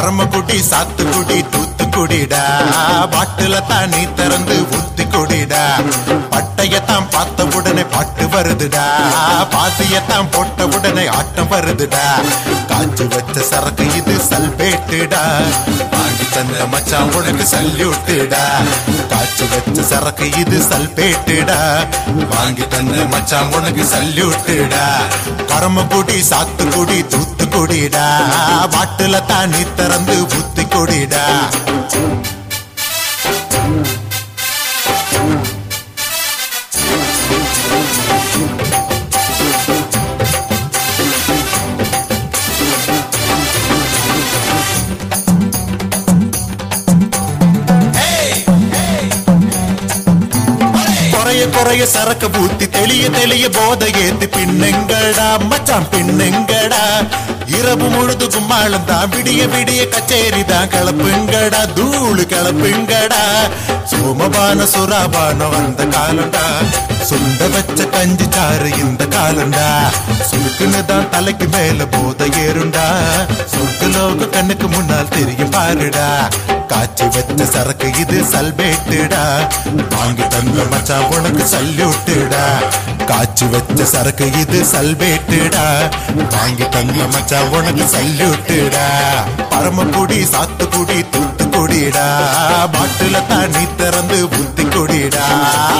பரமக்குடி சாத்துக்குடி தூத்துக்குடிடா பாட்டுல தானி திறந்து ஊத்தி குடிடா பட்டையத்தான் பார்த்த உடனே பாட்டு வருதுடா பாத்தியத்தான் போட்ட உடனே ஆட்டம் வருதுடா காய்ச்சி வச்ச சரக்கு இது சல்பேட்டுடா வாங்கி தந்த மச்சான் உனக்கு சல்யூட்டுடா காய்ச்சி வச்ச சரக்கு இது சல்பேட்டுடா வாங்கி தந்த மச்சான் உனக்கு சல்யூட்டுடா பரமக்குடி சாத்துக்குடி தூத்துக்குடிடா பாட்டுல தானி திறந்து ஊத்தி குடிடா குறைய குறைய சரக்கு ஊத்தி தெளிய தெளிய போதை ஏத்தி பின்னுங்கடா மச்சான் பின்னுங்கடா இரவு முழுதுக்கும் தான் விடிய விடிய கச்சேரி தான் கிளப்புங்கடா தூளு கிளப்புங்கடா சோமபான சுறாபானம் அந்த காலண்டா சுண்ட வச்ச கஞ்சி சாறு இந்த காலண்டா சுருக்குன்னு தான் தலைக்கு மேல போதை ஏறுண்டா சொர்க்கலோக கண்ணுக்கு முன்னால் தெரியும் பாருடா காய்ச்சி வச்ச சரக்கு இது சல்பேட்டுடா வாங்கி தந்த மச்சான் உனக்கு சல்யூட்டுடா காய்ச்சி வச்ச சரக்கு இது சல்பேட்டுடா வாங்கி தந்த மச்சான் உனக்கு சல்யூட்டுடா பரமக்குடி சாத்துக்குடி தூத்துக்குடிடா பாட்டுல தண்ணி திறந்து புத்தி குடிடா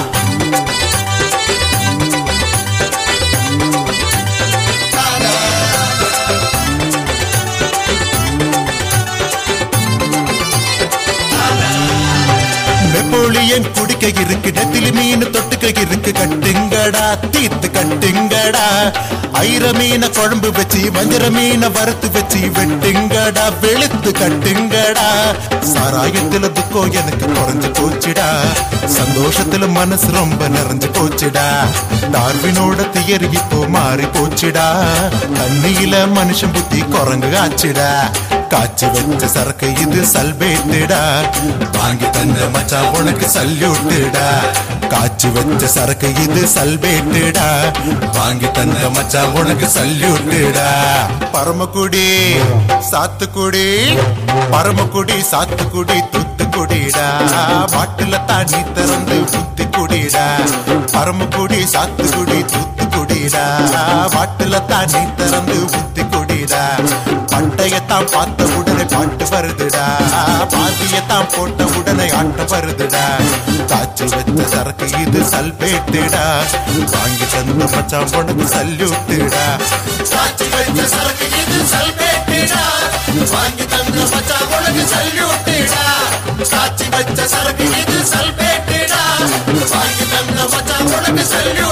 நெப்போலியன் குடிக்க இருக்கு நெத்திலி மீன் தொட்டுக்க இருக்கு கட்டுங்கடா தீத்து கட்டுங்கடா ஐர மீன குழம்பு வச்சு வஞ்சர மீன வறுத்து வச்சு வெட்டுங்கடா வெளுத்து கட்டுங்கடா சாராயத்துல துக்கம் எனக்கு குறைஞ்சு போச்சுடா சந்தோஷத்துல மனசு ரொம்ப நிறைஞ்சு போச்சுடா டார்வினோட தியரி இப்போ மாறி போச்சுடா தண்ணியில மனுஷன் புத்தி குரங்கு ஆச்சுடா காய்ச்சி வச்ச சரக்கு இது சல்பேட்டுடா வாங்கி தந்த மச்சான் உனக்கு சல்யூட்டுடா காய்ச்சி வச்ச சரக்கு இது சல்பேட்டுடா வாங்கி தந்த மச்சான் உனக்கு சல்யூட்டுடா பரமக்குடி சாத்துக்குடி பரமக்குடி சாத்துக்குடி தூத்துக்குடிடா பாட்டுல தாண்டி திறந்து புத்தி குடிடா பரமக்குடி சாத்துக்குடி தூத்துக்குடிடா பாட்டுல தாண்டி திறந்து புத்தி குடிடா பட்டையத்தான் பார்த்த உடனே பாட்டு வருதுடா பாதியத்தான் போட்ட உடனே ஆட்டம் வருதுடா காய்ச்சி வச்ச சரக்கு இது சல்பேட்டுடா வாங்கி தந்த மச்சான் உனக்கு சல்யூட்டுடா காய்ச்சி வச்ச சரக்கு இது சல்பேட்டுடா வாங்கி தந்த மச்சான் உனக்கு சல்யூட்டுடா காய்ச்சி வச்ச சரக்கு இது சல்பேட்டுடா வாங்கி தந்த மச்சான் உனக்கு சல்யூட்